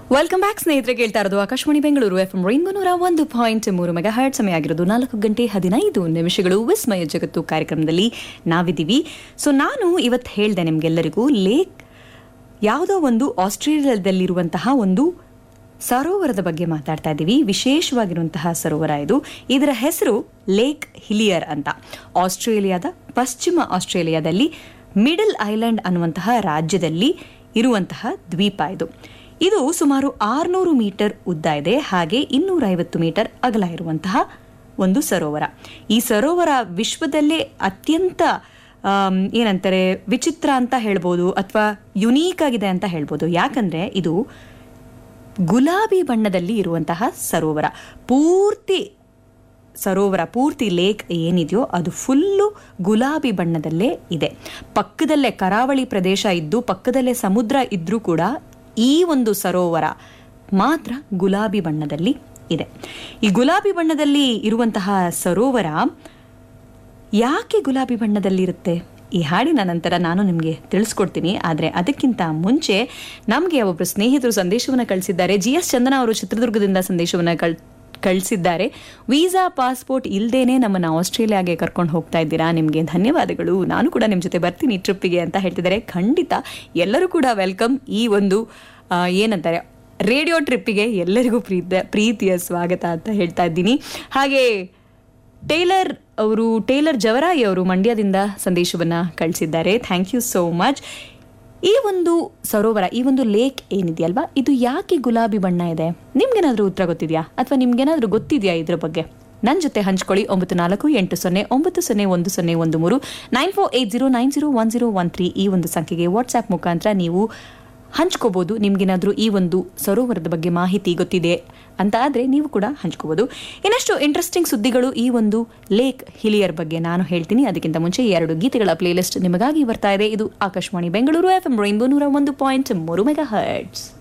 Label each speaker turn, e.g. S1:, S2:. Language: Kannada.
S1: ವೆಲ್ಕಮ್ ಬ್ಯಾಕ್ ಸ್ನೇಹಿತರೆ ಕೇಳ್ತಾ ಇರೋದು Akashvani Bengaluru F M rainbow ನೂರ ಒಂದು ಪಾಯಿಂಟ್ ಮೂರು ಮೆಗಾ ಹರ್ಟ್ ಸಮಯ ಆಗಿರೋದು ನಾಲ್ಕು ಗಂಟೆ ಹದಿನೈದು ನಿಮಿಷಗಳು ವಿಸ್ಮಯ ಜಗತ್ತು ಕಾರ್ಯಕ್ರಮದಲ್ಲಿ ನಾವಿದ್ದೀವಿ ಸೊ ನಾನು ಇವತ್ತು ಹೇಳಿದೆ ನಿಮ್ಗೆಲ್ಲರಿಗೂ ಲೇಕ್ ಯಾವುದೋ ಒಂದು ಆಸ್ಟ್ರೇಲಿಯಾದಲ್ಲಿರುವಂತಹ ಒಂದು ಸರೋವರದ ಬಗ್ಗೆ ಮಾತಾಡ್ತಾ ಇದ್ದೀವಿ ವಿಶೇಷವಾಗಿರುವಂತಹ ಸರೋವರ ಇದು ಇದರ ಹೆಸರು ಲೇಕ್ ಹಿಲಿಯರ್ ಅಂತ ಆಸ್ಟ್ರೇಲಿಯಾದ ಪಶ್ಚಿಮ ಆಸ್ಟ್ರೇಲಿಯಾದಲ್ಲಿ ಮಿಡಲ್ ಐಲ್ಯಾಂಡ್ ಅನ್ನುವಂತಹ ರಾಜ್ಯದಲ್ಲಿ ಇರುವಂತಹ ದ್ವೀಪ ಇದು ಇದು ಸುಮಾರು ಆರುನೂರು ಮೀಟರ್ ಉದ್ದ ಇದೆ ಹಾಗೆ ಇನ್ನೂರ ಐವತ್ತು ಮೀಟರ್ ಅಗಲ ಇರುವಂತಹ ಒಂದು ಸರೋವರ ಈ ಸರೋವರ ವಿಶ್ವದಲ್ಲೇ ಅತ್ಯಂತ ಆಮ್, ಏನಂತಾರೆ ವಿಚಿತ್ರ ಅಂತ ಹೇಳ್ಬೋದು ಅಥವಾ ಯುನೀಕ್ ಆಗಿದೆ ಅಂತ ಹೇಳ್ಬೋದು ಯಾಕಂದ್ರೆ ಇದು ಗುಲಾಬಿ ಬಣ್ಣದಲ್ಲಿ ಇರುವಂತಹ ಸರೋವರ ಪೂರ್ತಿ ಸರೋವರ ಪೂರ್ತಿ ಲೇಕ್ ಏನಿದೆಯೋ ಅದು ಫುಲ್ಲು ಗುಲಾಬಿ ಬಣ್ಣದಲ್ಲೇ ಇದೆ ಪಕ್ಕದಲ್ಲೇ ಕರಾವಳಿ ಪ್ರದೇಶ ಇದ್ದು ಪಕ್ಕದಲ್ಲೇ ಸಮುದ್ರ ಇದ್ರೂ ಕೂಡ ಈ ಒಂದು ಸರೋವರ ಮಾತ್ರ ಗುಲಾಬಿ ಬಣ್ಣದಲ್ಲಿ ಇದೆ ಈ ಗುಲಾಬಿ ಬಣ್ಣದಲ್ಲಿ ಇರುವಂತಹ ಸರೋವರ ಯಾಕೆ ಗುಲಾಬಿ ಬಣ್ಣದಲ್ಲಿರುತ್ತೆ ಈ ಹಾಡಿನ ನಂತರ ನಾನು ನಿಮಗೆ ತಿಳಿಸ್ಕೊಡ್ತೀನಿ ಆದರೆ ಅದಕ್ಕಿಂತ ಮುಂಚೆ ನಮಗೆ ಒಬ್ಬರು ಸ್ನೇಹಿತರು ಸಂದೇಶವನ್ನು ಕಳಿಸಿದ್ದಾರೆ ಜಿ ಎಸ್ ಚಂದನ ಅವರು ಚಿತ್ರದುರ್ಗದಿಂದ ಸಂದೇಶವನ್ನು ಕಳ್ ಕಳಿಸಿದ್ದಾರೆ ವೀಸಾ ಪಾಸ್ಪೋರ್ಟ್ ಇಲ್ಲದೇನೆ ನಮ್ಮನ್ನು ಆಸ್ಟ್ರೇಲಿಯಾಗೆ ಕರ್ಕೊಂಡು ಹೋಗ್ತಾ ಇದ್ದೀರಾ ನಿಮಗೆ ಧನ್ಯವಾದಗಳು ನಾನು ಕೂಡ ನಿಮ್ಮ ಜೊತೆ ಬರ್ತೀನಿ ಟ್ರಿಪ್ಪಿಗೆ ಅಂತ ಹೇಳ್ತಿದ್ದಾರೆ ಖಂಡಿತ ಎಲ್ಲರೂ ಕೂಡ ವೆಲ್ಕಮ್ ಈ ಒಂದು ಆ, ಏನಂತಾರೆ ರೇಡಿಯೋ ಟ್ರಿಪ್ಪಿಗೆ ಎಲ್ಲರಿಗೂ ಪ್ರೀತ ಪ್ರೀತಿಯ ಸ್ವಾಗತ ಅಂತ ಹೇಳ್ತಾ ಇದ್ದೀನಿ ಹಾಗೆ ಟೇಲರ್ ಅವರು ಟೇಲರ್ ಜವರಾಯಿ ಅವರು ಮಂಡ್ಯದಿಂದ ಸಂದೇಶವನ್ನ ಕಳಿಸಿದ್ದಾರೆ ಥ್ಯಾಂಕ್ ಯು ಸೋ ಮಚ್ ಈ ಒಂದು ಸರೋವರ ಈ ಒಂದು ಲೇಕ್ ಏನಿದೆಯಲ್ವಾ ಇದು ಯಾಕೆ ಗುಲಾಬಿ ಬಣ್ಣ ಇದೆ ನಿಮ್ಗೇನಾದ್ರೂ ಉತ್ತರ ಗೊತ್ತಿದೆಯಾ ಅಥವಾ ನಿಮ್ಗೇನಾದ್ರೂ ಗೊತ್ತಿದೆಯಾ ಇದ್ರ ಬಗ್ಗೆ ನನ್ನ ಜೊತೆ ಹಂಚ್ಕೊಳ್ಳಿ ಒಂಬತ್ತು ನಾಲ್ಕು ಎಂಟು ಸೊನ್ನೆ ಒಂಬತ್ತು ಸೊನ್ನೆ ಒಂದು ಸೊನ್ನೆ ಒಂದು ಮೂರು nine four eight zero nine zero one zero one three ಈ ಒಂದು ಸಂಖ್ಯೆಗೆ ವಾಟ್ಸ್ಆ್ಯಪ್ ಮುಖಾಂತರ ನೀವು ಹಂಚ್ಕೋಬಹುದು ನಿಮ್ಗೇನಾದ್ರೂ ಈ ಒಂದು ಸರೋವರದ ಬಗ್ಗೆ ಮಾಹಿತಿ ಗೊತ್ತಿದೆ ಅಂತ ಆದರೆ ನೀವು ಕೂಡ ಹಂಚ್ಕೋಬಹುದು ಇನ್ನಷ್ಟು ಇಂಟ್ರೆಸ್ಟಿಂಗ್ ಸುದ್ದಿಗಳು ಈ ಒಂದು ಲೇಕ್ ಹಿಲಿಯರ್ ಬಗ್ಗೆ ನಾನು ಹೇಳ್ತೀನಿ ಅದಕ್ಕಿಂತ ಮುಂಚೆ ಎರಡು ಗೀತೆಗಳ ಪ್ಲೇಲಿಸ್ಟ್ ನಿಮಗಾಗಿ ಬರ್ತಾ ಇದೆ ಇದು Akashvani Bengaluru F M rainbow ನೂರ ಒಂದು ಪಾಯಿಂಟ್ ಮೂರು ಮೆಗಾ ಹರ್ಟ್ಸ್